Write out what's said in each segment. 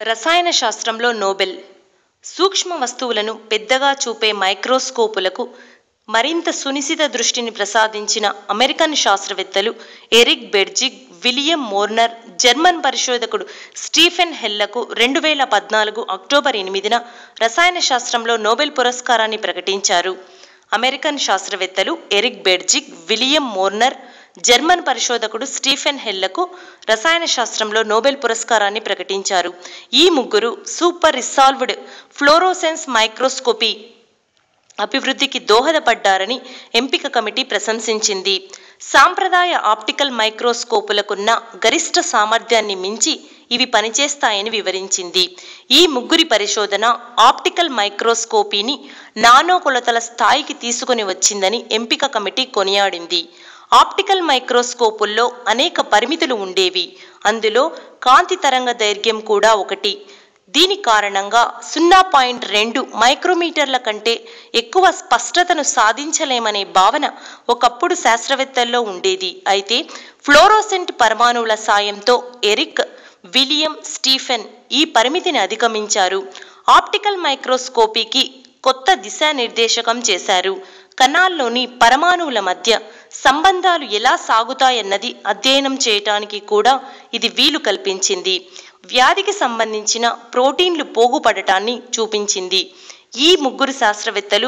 రసాయన శాస్త్రంలో నోబెల్ సూక్ష్మ వస్తువులను పెద్దగా చూపే మైక్రోస్కోపులకు మరింత సునిశిత దృష్టిని ప్రసాదించిన అమెరికన్ శాస్త్రవేత్తలు Eric Betzig William Moerner German పరిశోధకుడు స్టీఫెన్ హెల్లకు రెండు వేల పద్నాలుగు అక్టోబర్ ఎనిమిదిన రసాయన శాస్త్రంలో నోబెల్ పురస్కారాన్ని ప్రకటించారు అమెరికన్ శాస్త్రవేత్తలు Eric Betzig William Moerner German పరిశోధకుడు స్టీఫెన్ హెల్లకు రసాయన శాస్త్రంలో నోబెల్ పురస్కారాన్ని ప్రకటించారు ఈ ముగ్గురు సూపర్ రిసాల్వ్డ్ ఫ్లోరోసెన్స్ మైక్రోస్కోపీ అభివృద్ధికి దోహదపడ్డారని ఎంపిక కమిటీ ప్రశంసించింది సాంప్రదాయ ఆప్టికల్ మైక్రోస్కోపులకున్న గరిష్ట సామర్థ్యాన్ని మించి ఇవి పనిచేస్తాయని వివరించింది ఈ ముగ్గురి పరిశోధన ఆప్టికల్ మైక్రోస్కోపీని నానో కొలతల స్థాయికి తీసుకుని వచ్చిందని ఎంపిక కమిటీ కొనియాడింది ఆప్టికల్ మైక్రోస్కోపుల్లో అనేక పరిమితులు ఉండేవి అందులో కాంతి తరంగ దైర్ఘ్యం కూడా ఒకటి దీని కారణంగా సున్నా పాయింట్ రెండు మైక్రోమీటర్ల కంటే ఎక్కువ స్పష్టతను సాధించలేమనే భావన ఒకప్పుడు శాస్త్రవేత్తల్లో ఉండేది అయితే ఫ్లోరోసెంట్ పరమాణువుల సాయంతో ఎరిక్ విలియం స్టీఫెన్ ఈ పరిమితిని అధిగమించారు ఆప్టికల్ మైక్రోస్కోపీకి కొత్త దిశానిర్దేశకం చేశారు కణాల్లోని పరమాణువుల మధ్య సంబంధాలు ఎలా సాగుతాయన్నది అధ్యయనం చేయటానికి కూడా ఇది వీలు కల్పించింది వ్యాధికి సంబంధించిన ప్రోటీన్లు పోగుపడటాన్ని చూపించింది ఈ ముగ్గురు శాస్త్రవేత్తలు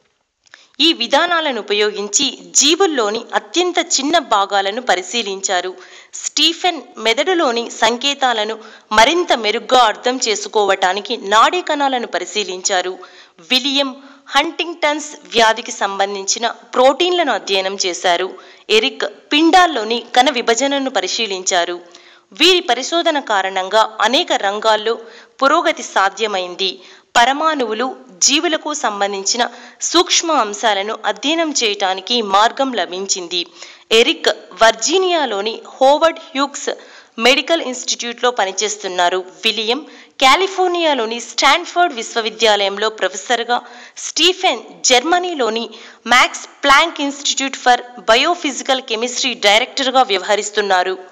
ఈ విధానాలను ఉపయోగించి జీవుల్లోని అత్యంత చిన్న భాగాలను పరిశీలించారు స్టీఫెన్ మెదడులోని సంకేతాలను మరింత మెరుగ్గా అర్థం చేసుకోవటానికి నాడీ కణాలను పరిశీలించారు విలియం హంటింగ్టన్స్ వ్యాధికి సంబంధించిన ప్రోటీన్లను అధ్యయనం చేశారు ఎరిక్ పిండాల్లోని కణ విభజనను పరిశీలించారు వీరి పరిశోధన కారణంగా అనేక రంగాల్లో పురోగతి సాధ్యమైంది పరమాణువులు జీవులకు సంబంధించిన సూక్ష్మ అంశాలను అధ్యయనం చేయటానికి మార్గం లభించింది ఎరిక్ వర్జీనియాలోని హోవర్డ్ హ్యూక్స్ మెడికల్ ఇన్స్టిట్యూట్లో పనిచేస్తున్నారు విలియం కాలిఫోర్నియాలోని స్టాన్ఫర్డ్ విశ్వవిద్యాలయంలో ప్రొఫెసర్గా స్టీఫెన్ జర్మనీలోని Max Planck institute for biophysical chemistry డైరెక్టర్గా వ్యవహరిస్తున్నారు